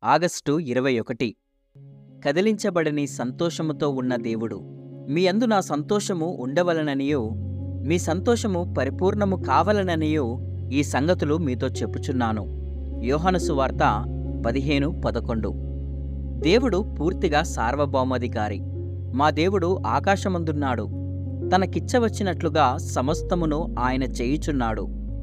August ఇరవై ఒకటి కదిలించబడని సంతోషముతో ఉన్న దేవుడు మీ అందు నా సంతోషము ఉండవలననియో మీ సంతోషము పరిపూర్ణము కావలననియో ఈ సంగతులు మీతో చెప్పుచున్నాను యోహాను సువార్త పదిహేను పదకొండు దేవుడు పూర్తిగా సార్వభౌమాధికారి మా దేవుడు ఆకాశమందున్నాడు తనకిచ్చవచ్చినట్లుగా సమస్తమును ఆయన చేయుచున్నాడు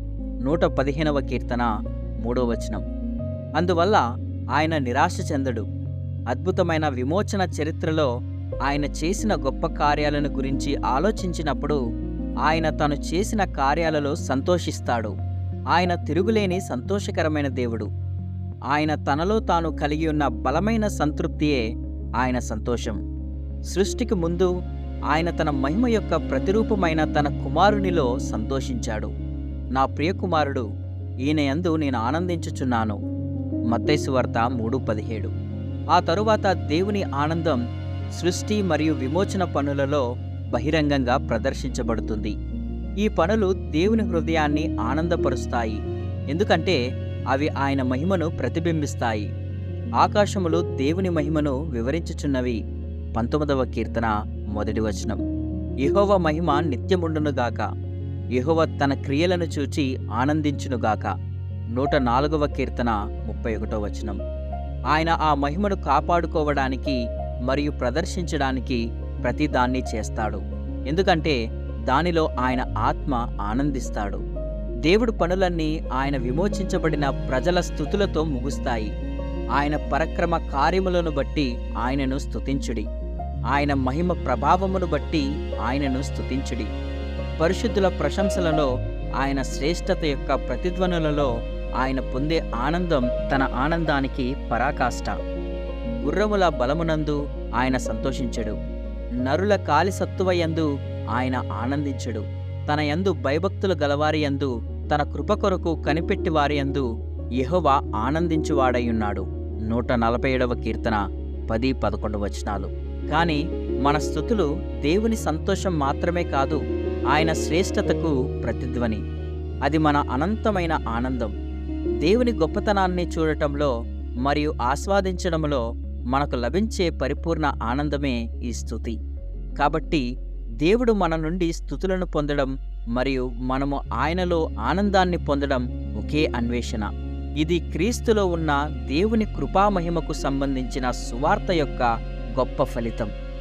నూట పదిహేనవ కీర్తన మూడో వచనం అందువల్ల ఆయన నిరాశ చెందడు అద్భుతమైన విమోచన చరిత్రలో ఆయన చేసిన గొప్ప కార్యాలను గురించి ఆలోచించినప్పుడు ఆయన తను చేసిన కార్యాలలో సంతోషిస్తాడు ఆయన తిరుగులేని సంతోషకరమైన దేవుడు ఆయన తనలో తాను కలిగి ఉన్న బలమైన సంతృప్తియే ఆయన సంతోషం సృష్టికి ముందు ఆయన తన మహిమ యొక్క ప్రతిరూపమైన తన కుమారునిలో సంతోషించాడు నా ప్రియకుమారుడు ఈయన యందు నేను ఆనందించుచున్నాను మత్తైసు వార్త మూడు పదిహేడు ఆ తరువాత దేవుని ఆనందం సృష్టి మరియు విమోచన పనులలో బహిరంగంగా ప్రదర్శించబడుతుంది ఈ పనులు దేవుని హృదయాన్ని ఆనందపరుస్తాయి ఎందుకంటే అవి ఆయన మహిమను ప్రతిబింబిస్తాయి ఆకాశములు దేవుని మహిమను వివరించుచున్నవి పంతొమ్మిదవ కీర్తన మొదటి వచనం యెహోవ మహిమ నిత్యముండునుగాక యెహోవ తన క్రియలను చూచి ఆనందించునుగాక నూట నాలుగవ కీర్తన ముప్పై ఒకటో వచనం ఆయన ఆ మహిమను కాపాడుకోవడానికి మరియు ప్రదర్శించడానికి ప్రతిదాన్ని చేస్తాడు ఎందుకంటే దానిలో ఆయన ఆత్మ ఆనందిస్తాడు దేవుడు పనులన్నీ ఆయన విమోచించబడిన ప్రజల స్థుతులతో ముగుస్తాయి ఆయన పరక్రమ కార్యములను బట్టి ఆయనను స్తుతించుడి ఆయన మహిమ ప్రభావమును బట్టి ఆయనను స్తుతించుడి పరిశుద్ధుల ప్రశంసలలో ఆయన శ్రేష్టత యొక్క ప్రతిధ్వనులలో ఆయన పొందే ఆనందం తన ఆనందానికి పరాకాష్ట గుర్రముల బలమునందు ఆయన సంతోషించడు నరుల కాలి సత్తువయందు ఆయన ఆనందించడు తన యందు భయభక్తులు గలవారి యందు తన కృప కొరకు కనిపెట్టి వారి యందు యెహోవా ఆనందించువాడయ్యున్నాడు నూట నలభై ఏడవ కీర్తన పది పదకొండు వచనాలు కానీ మన స్థుతులు దేవుని సంతోషం మాత్రమే కాదు ఆయన శ్రేష్టతకు ప్రతిధ్వని అది మన అనంతమైన ఆనందం దేవుని గొప్పతనాన్ని చూడటంలో మరియు ఆస్వాదించడంలో మనకు లభించే పరిపూర్ణ ఆనందమే ఈ స్థుతి కాబట్టి దేవుడు మన నుండి స్థుతులను పొందడం మరియు మనము ఆయనలో ఆనందాన్ని పొందడం ఒకే అన్వేషణ ఇది క్రీస్తులో ఉన్న దేవుని కృపామహిమకు సంబంధించిన సువార్త యొక్క గొప్ప ఫలితం